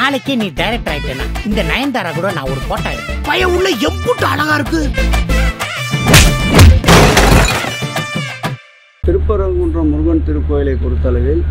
நாளைக்கே நீ டைரக்டர் ஆயிட்டேன்னா இந்த நயன்தாரா கூட நான் ஒரு போட்டோ எடுப்பேன் பையன் உள்ள எம்புட்டு அழகா இருக்கு திருப்பரங்குன்றம் முருகன் திருக்கோயிலை பொறுத்தளவில்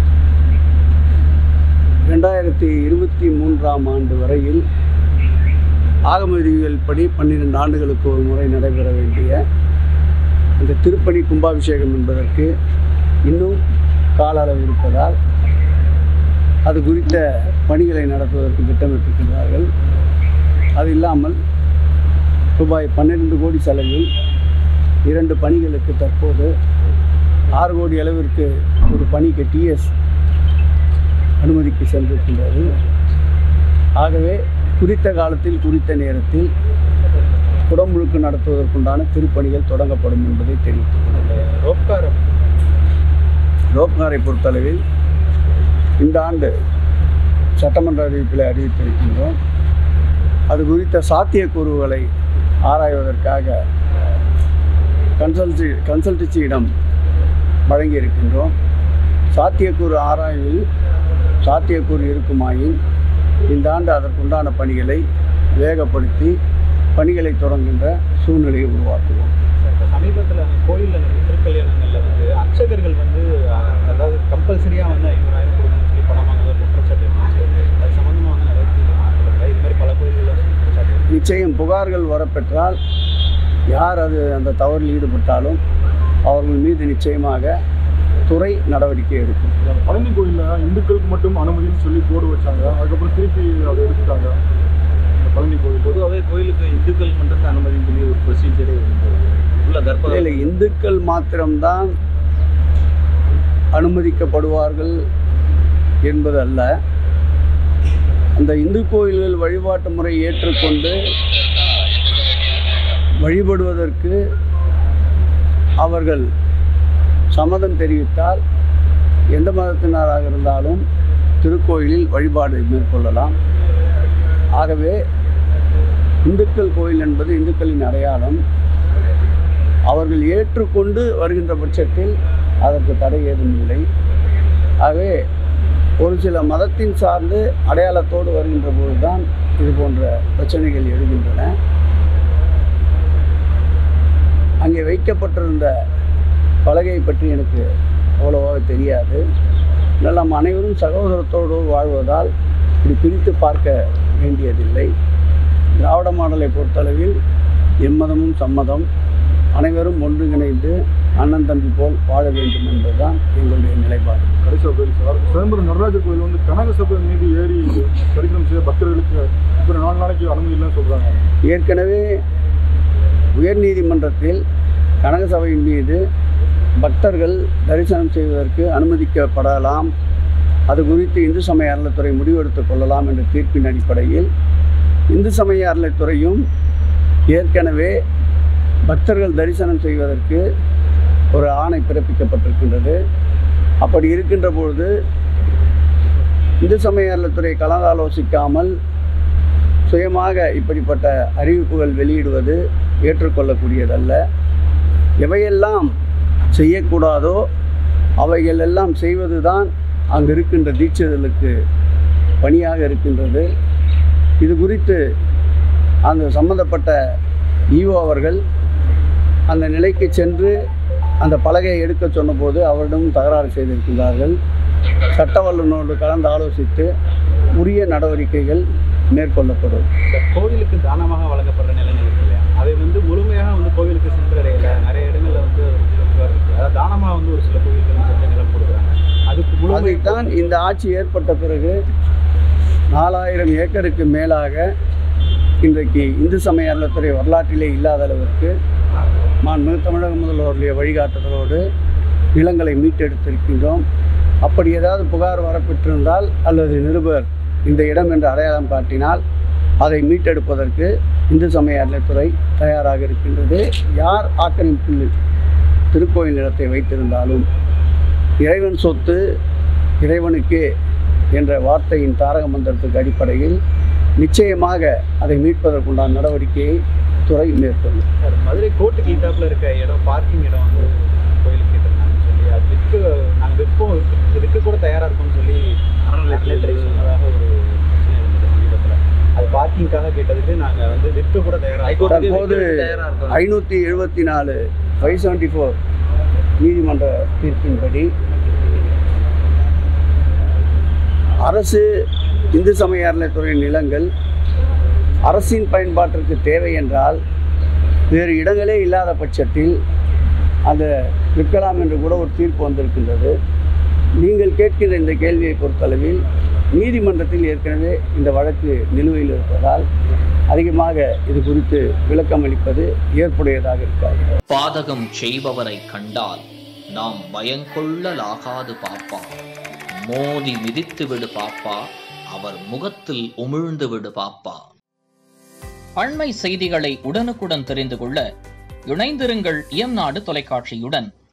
ரெண்டாயிரத்தி இருபத்தி மூன்றாம் ஆண்டு வரையில் ஆகம விதிகள் படி பன்னிரெண்டு ஆண்டுகளுக்கு ஒரு முறை நடைபெற வேண்டிய இந்த திருப்பணி கும்பாபிஷேகம் என்பதற்கு இன்னும் கால அளவு இருப்பதால் அது குறித்த பணிகளை நடத்துவதற்கு திட்டமிட்டிருக்கிறார்கள் அது இல்லாமல் ரூபாய் பன்னிரெண்டு கோடி செலவில் இரண்டு பணிகளுக்கு தற்போது ஆறு கோடி அளவிற்கு ஒரு பணிக்கு டிஎஸ் அனுமதிக்கு சென்றிருக்கின்றது ஆகவே குறித்த காலத்தில் குறித்த நேரத்தில் குடமுழுக்கு நடத்துவதற்குண்டான திருப்பணிகள் தொடங்கப்படும் என்பதை தெரிவித்துக் கொள்கிறேன் ரோப்காரம் ரோப்காரை பொறுத்தளவில் இந்த ஆண்டு சட்டமன்ற அறிவிப்பில் அறிவித்திருக்கின்றோம் அது குறித்த சாத்தியக்கூறுகளை ஆராய்வதற்காக கன்சல்டி கன்சல்டன்சியிடம் வழங்கியிருக்கின்றோம் சாத்தியக்கூறு ஆராய்வில் சாத்தியக்கூறு இருக்குமாயின் இந்த ஆண்டு அதற்குண்டான பணிகளை வேகப்படுத்தி பணிகளை தொடங்குகின்ற சூழ்நிலையை உருவாக்குவோம் சமீபத்தில் அந்த கோயிலில் திருக்கல்யாணங்களில் வந்து அர்ச்சகர்கள் வந்து அஹ், அதாவது கம்பல்சரியாக வந்து ஐநூறாயிரம் கொடுக்கணும்னு சொல்லி பணம் வாங்குறது குற்றச்சாட்டு இருந்துச்சு அது சம்மந்தமாக வந்து நிறைய கேள்வி இது மாதிரி பல கோயில்களில் குற்றச்சாட்டு இருக்கு. நிச்சயம் புகார்கள் வரப்பெற்றால் யார் அது அந்த தவறில் ஈடுபட்டாலும் அவர்கள் மீது நிச்சயமாக துறை நடவடிக்கை எடுக்கும் அந்த பழனி கோயிலில் இந்துக்களுக்கு மட்டும் அனுமதின்னு சொல்லி போர்டு வச்சாங்க அதுக்கப்புறம் திருப்பி அதை எடுத்துட்டாங்க இந்த பழனி கோயில் பொதுவாகவே கோயிலுக்கு இந்துக்கள் மன்றத்தை அனுமதின்னு சொல்லி ஒரு ப்ரொசீஜரே இருந்தது உள்ள கர்ப்ப இல்லை இந்துக்கள் மாத்திரம்தான் அனுமதிக்கப்படுவார்கள் என்பது அல்ல அந்த இந்து கோயில்கள் வழிபாட்டு முறை ஏற்றுக்கொண்டு வழிபடுவதற்கு அவர்கள் சம்மதம் தெரிவித்தால் எந்த மதத்தினராக இருந்தாலும் திருக்கோயிலில் வழிபாடு மேற்கொள்ளலாம் ஆகவே இந்துக்கள் கோயில் என்பது இந்துக்களின் அடையாளம் அவர்கள் ஏற்றுக்கொண்டு வருகின்ற பட்சத்தில் அதற்கு தடை ஏதும் இல்லை ஆகவே ஒரு சில மதத்தின் சார்ந்து அடையாளத்தோடு வருகின்ற போதுதான் இது போன்ற பிரச்சனைகள் எழுகின்றன அங்கே வைக்கப்பட்டிருந்த பலகை பற்றி எனக்கு அவ்வளவாக தெரியாது ஆனால் நாம் அனைவரும் சகோதரத்தோடு வாழ்வதால் இப்படி பிரித்து பார்க்க வேண்டியதில்லை திராவிட மாடலை பொறுத்தளவில் எம்மதமும் சம்மதம் அனைவரும் ஒன்றிணைந்து அண்ணன் தம்பி போல் வாழ வேண்டும் என்பதுதான் எங்களுடைய நிலைப்பாடு கடைசி கோயில் சார் சிதம்பரம் நடராஜர் கோயில் வந்து கனக சபை மீது ஏறி தரிசனம் செய்ய பக்தர்களுக்கு இப்போ நாலு நாளைக்கு அனுமதி இல்லைன்னு சொல்கிறாங்க ஏற்கனவே உயர்நீதிமன்றத்தில் கனகசபையின் மீது பக்தர்கள் தரிசனம் செய்வதற்கு அனுமதிக்கப்படலாம் அது குறித்து இந்து சமய அறநிலைத்துறை முடிவெடுத்துக் கொள்ளலாம் என்ற தீர்ப்பின் அடிப்படையில் இந்து சமய அறநிலைத்துறையும் ஏற்கனவே பக்தர்கள் தரிசனம் செய்வதற்கு ஒரு ஆணை பிறப்பிக்கப்பட்டிருக்கின்றது அப்படி இருக்கின்ற பொழுது இந்து சமய அறநிலைத்துறை கலந்தாலோசிக்காமல் சுயமாக இப்படிப்பட்ட அறிவிப்புகள் வெளியிடுவது ஏற்றுக்கொள்ளக்கூடியதல்ல எவையெல்லாம் செய்யக்கூடாதோ அவைகள் எல்லாம் செய்வது தான் அங்கு இருக்கின்ற தீட்சிதர்களுக்கு பணியாக இருக்கின்றது இது குறித்து அந்த சம்பந்தப்பட்ட ஈஓ அவர்கள் அந்த நிலைக்கு சென்று அந்த பலகையை எடுக்க சொன்னபோது அவரிடம் தகராறு செய்திருக்கின்றார்கள் சட்ட வல்லுநரோடு கலந்து ஆலோசித்து உரிய நடவடிக்கைகள் மேற்கொள்ளப்படும் இந்த கோவிலுக்கு தானமாக வழங்கப்படுற நிலைகள் இருக்கு இல்லையா அதை வந்து முழுமையாக வந்து கோவிலுக்கு சென்றடையல நிறைய இடங்கள்ல வந்து ஒரு சில புகார் இருக்கு அதாவது தானமாக வந்து ஒரு சில கோவில்கள் வந்து நிலம் கொடுக்குறாங்க அதுக்கு முழுமை அதைத்தான் இந்த ஆட்சி ஏற்பட்ட பிறகு நாலாயிரம் ஏக்கருக்கு மேலாக இன்றைக்கு இந்து சமய அறநிலைத்துறை வரலாற்றிலே இல்லாத அளவிற்கு மாண்புமிகு தமிழக முதல்வருடைய வழிகாட்டுதலோடு நிலங்களை மீட்டெடுத்திருக்கின்றோம் அப்படி ஏதாவது புகார் வரப்பெற்றிருந்தால் அல்லது நிருபர் இந்த இடம் என்று அடையாளம் காட்டினால் அதை மீட்டெடுப்பதற்கு இந்து சமய அறநிலைத்துறை தயாராக இருக்கின்றது யார் ஆக்கிரமிப்பில் திருக்கோயில் நிலத்தை வைத்திருந்தாலும் இறைவன் சொத்து இறைவனுக்கே என்ற வார்த்தையின் தாரக மந்திரத்துக்கு அடிப்படையில் நிச்சயமாக அதை மீட்பதற்குண்டான நடவடிக்கையை துறை மேற்கொள்ளும் சார், மதுரை கோர்ட்டுக்கு ஈட்டாப்புல இருக்க இடம் பார்க்கிங் இடம் வந்து கோயிலுக்கு கேட்டிருந்தாங்கன்னு சொல்லி அது விற்க நாங்கள் விற்போம் இது விற்க கூட தயாராக இருக்கோம்னு சொல்லி அறநிலையத்துறை சொன்னதாக ஒரு பிரச்சனை கேட்டதுக்கு நாங்க வந்து விற்க கூட தயாரா இருக்கோம். தற்போது தயாரா இருக்கோம் ஐநூற்றி எழுபத்தி நாலு ஃபைவ் செவன்ட்டி ஃபோர் நீதிமன்ற தீர்ப்பின்படி அரசு இந்து சமய அறநிலைத்துறை நிலங்கள் அரசின் பயன்பாட்டிற்கு தேவை என்றால் வேறு இடங்களே இல்லாத பட்சத்தில் அதை விற்கலாம் என்று கூட ஒரு தீர்ப்பு வந்திருக்கின்றது நீங்கள் கேட்கின்ற இந்த கேள்வியை பொறுத்தளவில் நீதிமன்றத்தில் ஏற்கனவே இந்த வழக்கு நிலுவையில் இருப்பதால் அதிகமாக இது குறித்து விளக்கம் அளிப்பது ஏற்புடையதாக இருக்காது பாதகம் செய்பவரை கண்டால் நாம் பயங்கொள்ளலாகாது பாப்பா மோதி மிதித்து விடு பாப்பா அவர் முகத்தில் உமிழ்ந்து விடு பாப்பா அண்மை செய்திகளை உடனுக்குடன் தெரிந்து கொள்ள இணைந்திருங்கள் இயம்நாடு தொலைக்காட்சியுடன்